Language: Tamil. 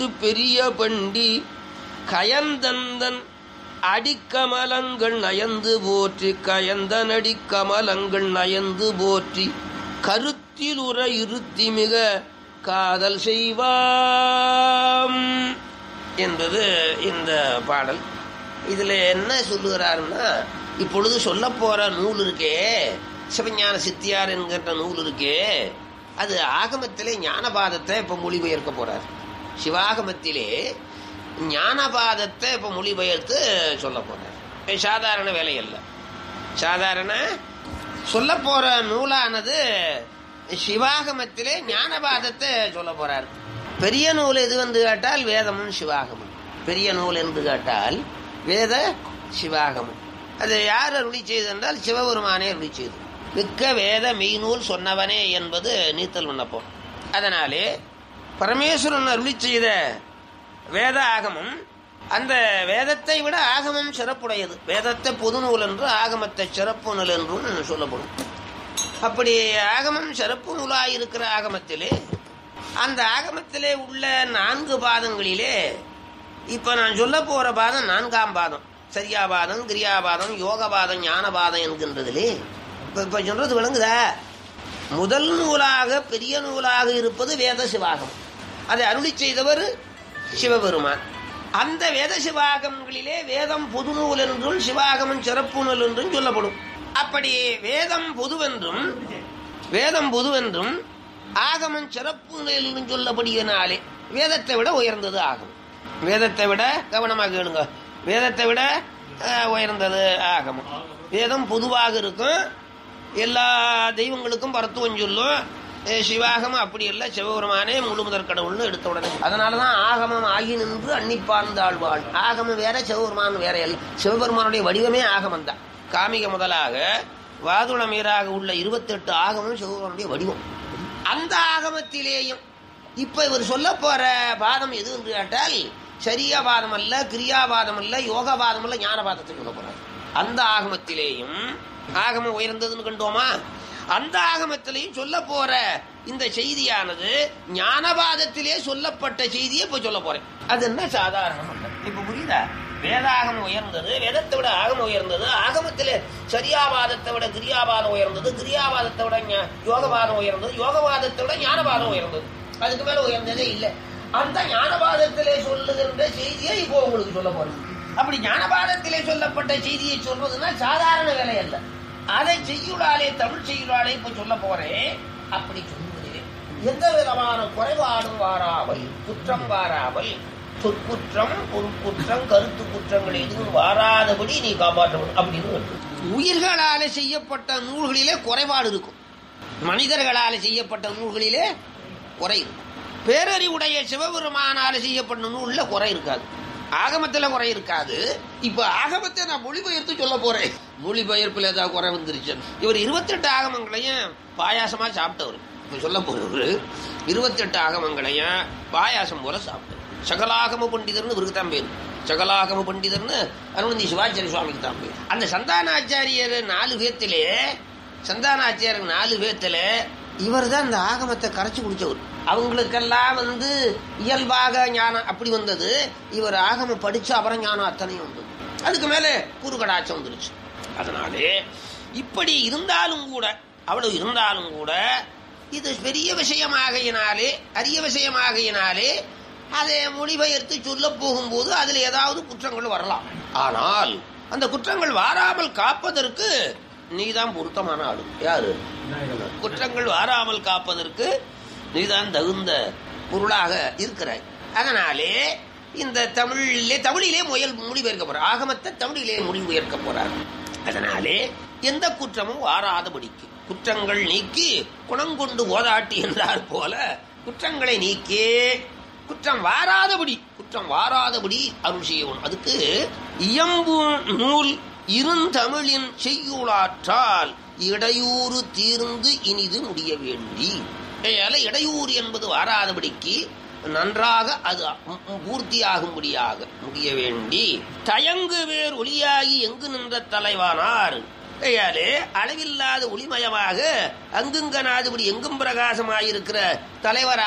பெரிய பண்டி கயந்தந்தன் அடிக்கமலங்கள் நயந்து போற்றி கயந்தன் அடிக்கமலங்கள் நயந்து போற்றி கருத்தில் உற இருத்தி மிக காதல் செய்வாம் என்பது இந்த பாடல் இதுல என்ன சொல்லுகிறாருன்னா இப்பொழுது சொல்ல போற நூல் இருக்கே சிவஞான சித்தியார் என்கிற நூல் இருக்கே அது ஆகமத்திலே ஞானபாதத்தை இப்ப மொழிபெயர்க்க போறார் சிவாகமத்திலே ஞானபாதத்தை இப்ப மொழிபெயர்த்து சொல்ல போறார் இது சாதாரண வேலை அல்ல சாதாரண சொல்ல போற நூலானது சிவாகமத்திலே ஞானபாதத்தை சொல்ல போறார் பெரிய நூல் எது வந்து கேட்டால் வேதமும் சிவாகமும் பெரிய நூல் என்று கேட்டால் வேத சிவாகமும் அது யார் அருளி செய்து என்றால் சிவபெருமானே அருளி செய்து மிக்க வேத மெய்நூல் சொன்னவனே என்பது நீத்தல் விண்ணப்பம் அதனாலே பரமேஸ்வரன் அருளி செய்த வேத ஆகமம் அந்த வேதத்தை விட ஆகமம் சிறப்புடையது வேதத்தை பொது நூல் என்று ஆகமத்தை சிறப்பு நூல் என்றும் சொல்லப்படும் அப்படி ஆகமம் சிறப்பு நூலாயிருக்கிற ஆகமத்திலே அந்த ஆகமத்திலே உள்ள நான்கு பாதங்களிலே இப்ப நான் சொல்ல போற பாதம் நான்காம் பாதம் சரியாபாதம் கிரியாபாதம் யோகபாதம் ஞானபாதம் என்கின்றதிலே இப்ப இப்ப சொல்றது விளங்குதா முதல் நூலாக பெரிய நூலாக இருப்பது வேத சிவாகம் அதை அருளி செய்தவர் சிவபெருமான் அந்த வேத சிவாகங்களிலே வேதம் பொது நூல் என்றும் சிவாகமம் சிறப்பு நூல் என்றும் சொல்லப்படும் அப்படி வேதம் பொதுவென்றும் வேதம் பொதுவென்றும் ஆகமம் சிறப்பு நூல் என்றும் சொல்லப்படியினாலே வேதத்தை விட உயர்ந்தது ஆகும் வேதத்தை விட கவனமாக கேளுங்க வேதத்தை விட அஹ், உயர்ந்தது ஆகமம் வேதம் பொதுவாக இருக்கும் எல்லா தெய்வங்களுக்கும் பரத்துவம் சொல்லும் அஹ், சிவாகமம் அப்படி இல்லை சிவபெருமானே முழு முதற் கடவுள்னு எடுத்த உடனே அதனாலதான் ஆகமம் ஆகி நின்று அன்னிப்பார்ந்த ஆழ்வாள் ஆகமம் வேற சிவபெருமான் வேற இல்லை சிவபெருமானுடைய வடிவமே ஆகமம் தான் காமிக முதலாக வாதுளமீராக உள்ள இருபத்தெட்டு ஆகமம் சிவபெருமானுடைய வடிவம் அந்த ஆகமத்திலேயும் இப்ப இவர் சொல்ல போற பாதம் எது என்று கேட்டால் சரியாபாதம் அல்ல கிரியாபாதம் அல்ல யோகபாதம் அல்ல ஞானபாதத்தை சொல்ல போறார் அந்த ஆகமத்திலேயும் ஆகமம் உயர்ந்ததுன்னு கண்டோமா அந்த ஆகமத்திலையும் சொல்ல போற இந்த செய்தியானது ஞானபாதத்திலே சொல்லப்பட்ட செய்தியை இப்ப சொல்ல போறேன் அது என்ன சாதாரணம் அல்ல. இப்ப புரியுதா வேதாகமம் உயர்ந்தது வேதத்தை விட ஆகமம் உயர்ந்தது ஆகமத்திலே சரியாபாதத்தை விட கிரியாபாதம் உயர்ந்தது கிரியாபாதத்தை விட ஞா- யோகபாதம் உயர்ந்தது யோகபாதத்தை விட ஞானபாதம் உயர்ந்தது அதுக்கு மேல உயர்ந்ததே இல்லை அந்த ஞானபாதத்திலே சொல்லுகின்ற செய்தியை இப்போ உங்களுக்கு சொல்ல போறேன் அப்படி ஞானபாதத்திலே சொல்லப்பட்ட செய்தியை சொல்றதுன்னா சாதாரண வேலை அல்ல அதை செய்யுளாலே தமிழ் செய்யுளாலே இப்ப சொல்ல போறேன் அப்படி சொல்லுவதிலே எந்த விதமான குறைபாடும் வாராமல் குற்றம் வாராமல் சொற்குற்றம் பொருட்குற்றம் கருத்து குற்றங்கள் எதுவும் வாராதபடி நீ காப்பாற்றணும் அப்படின்னு வருது. உயிர்களாலே செய்யப்பட்ட நூல்களிலே குறைபாடு இருக்கும் மனிதர்களால் செய்யப்பட்ட நூல்களிலே குறை இருக்கும் பேரறிவுடைய சிவபெருமானால செய்யப்பட்ட நூல்ல குறை இருக்காது ஆகமத்துல குறை இருக்காது இப்ப ஆகமத்தை நான் மொழிபெயர்த்து சொல்ல போறேன் மொழிபெயர்ப்புல ஏதாவது குறை வந்துருச்சு இவர் இருபத்தெட்டு ஆகமங்களையும் பாயாசமா சாப்பிட்டவர் இப்ப சொல்ல போறவர் இருபத்தெட்டு ஆகமங்களையும் பாயாசம் போல சாப்பிட்டார் சகலாகம பண்டிதர்னு இவருக்கு தான் பேர் சகலாகம பண்டிதர்னு அருணந்தி சிவாச்சாரிய சுவாமிக்கு தான் பேர் அந்த சந்தானாச்சாரியர் நாலு பேத்திலே சந்தானாச்சாரியர் நாலு பேத்துல இவர் தான் இந்த ஆகமத்தை கரைச்சு குடிச்சவர் அவங்களுக்கெல்லாம் வந்து இயல்பாக ஞானம் அப்படி வந்தது இவர் ஆகமம் படிச்சு அப்புறம் ஞானம் அத்தனையும் வந்தது அதுக்கு மேல குறுகடாச்சம் வந்துருச்சு அதனாலே இப்படி இருந்தாலும் கூட அவ்வளவு இருந்தாலும் கூட இது பெரிய விஷயமாகையினாலே அரிய விஷயமாகையினாலே அதை மொழிபெயர்த்து சொல்ல போகும்போது அதுல ஏதாவது குற்றங்கள் வரலாம் ஆனால் அந்த குற்றங்கள் வாராமல் காப்பதற்கு நீதான் பொருத்தமான ஆளு யாரு குற்றங்கள் வாராமல் காப்பதற்கு நீதான் தகுந்த பொருளாக இருக்கிறாய் அதனாலே இந்த தமிழிலே தமிழிலே முயல் மொழிபெயர்க்க போறார் ஆகமத்தை தமிழிலே மொழிபெயர்க்க போறார் அதனாலே எந்த குற்றமும் வாராதபடிக்கு குற்றங்கள் நீக்கி குணங்கொண்டு ஓதாட்டி என்றார் போல குற்றங்களை நீக்கே குற்றம் வாராதபடி குற்றம் வாராதபடி அருள் செய்யணும் அதுக்கு இயம்பு நூல் இருந்தமிழின் செய்யுளாற்றால் இடையூறு தீர்ந்து இனிது முடிய வேண்டி ஏயால இடையூறு என்பது வாராதபடிக்கு நன்றாக அது பூர்த்தியாகும்படியாக முடிய வேண்டி தயங்கு வேர் ஒளியாகி எங்கு நின்ற தலைவானார் கையாலே அளவில்லாத ஒளிமயமாக அங்குங்கனாதபடி எங்கும் பிரகாசமாயிருக்கிற தலைவராக